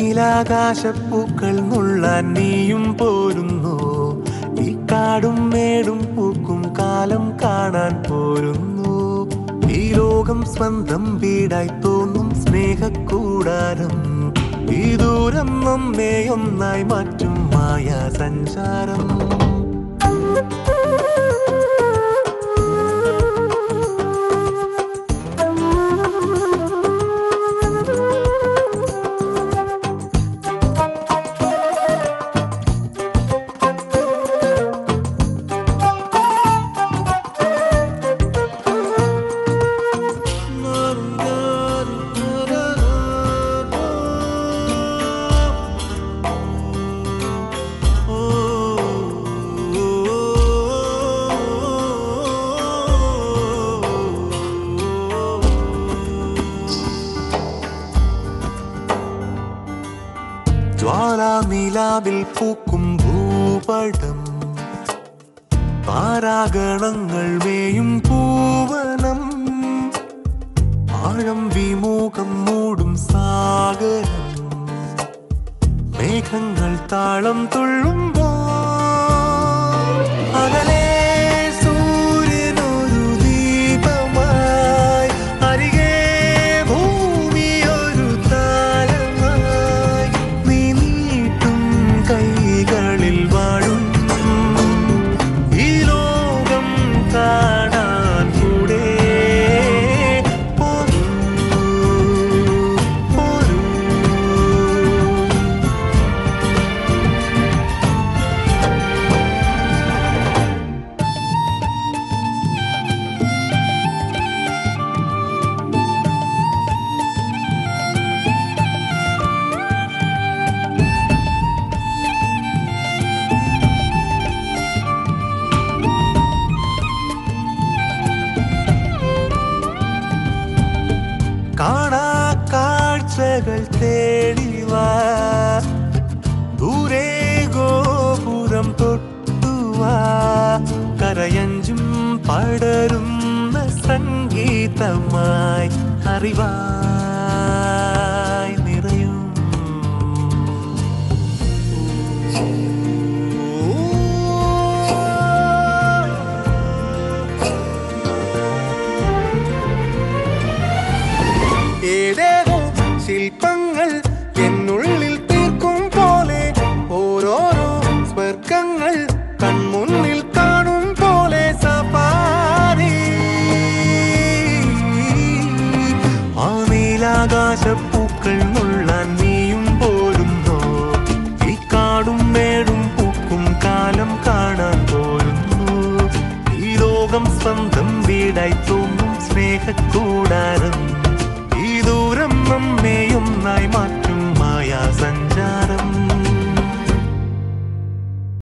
നീലാകാശപ്പൂക്കൾ നുള്ളാൻ നീയും പോരുന്നു ഈ കാടും മേടും പൂക്കും കാലം കാണാൻ പോരുന്നു ഈ ലോകം സ്വന്തം വീടായി തോന്നും സ്നേഹക്കൂടാരം ഈ ദൂരം നമ്മെ ഒന്നായി മാറ്റും മായാ സഞ്ചാരം ജ്വാലാനിലാവിൽ പൂക്കും ഭൂപടം താരാഗണങ്ങൾ മേയും പൂവനം ആഴം വിമൂഖം മൂടും സാഗരം മേഘങ്ങൾ താളം തുള്ളുമ്പോൾ അകലെ സൂര്യനൊരു ദീപമായി അരികെ ഭൂമിയൊരു താരമായി നീ നീട്ടും കൈകളിൽ വാഴും ഈ ലോകം കാണാൻ കൂടെ പോരൂ, പോരൂ. കാണാ കാഴ്ചകൾ തേടിവാ ദൂരെ ഗോപുരം തൊട്ടുവാ കരയഞ്ചും പടരുന്ന സംഗീതമായി അറിവായി നിറയും ഏതേതോ ശില്പങ്ങൾ എന്നുള്ളിൽ തീർക്കും പോലെ ഓരോരോ സ്വർഗങ്ങൾ കൺമുന്നിൽ കാണും പോലെ സഫാരി ആ നീലാകാശപ്പൂക്കൾ നുള്ളാൻ നീയും പോരുന്നോ ഈ കാടും മേടും പൂക്കും കാലം കാണാൻ പോരുന്നു ഈ ലോകം സ്വന്തം വീടായി തോന്നും സ്നേഹക്കൂടാരം ഈ ദൂരം നമ്മെ ഒന്നായി മാറ്റും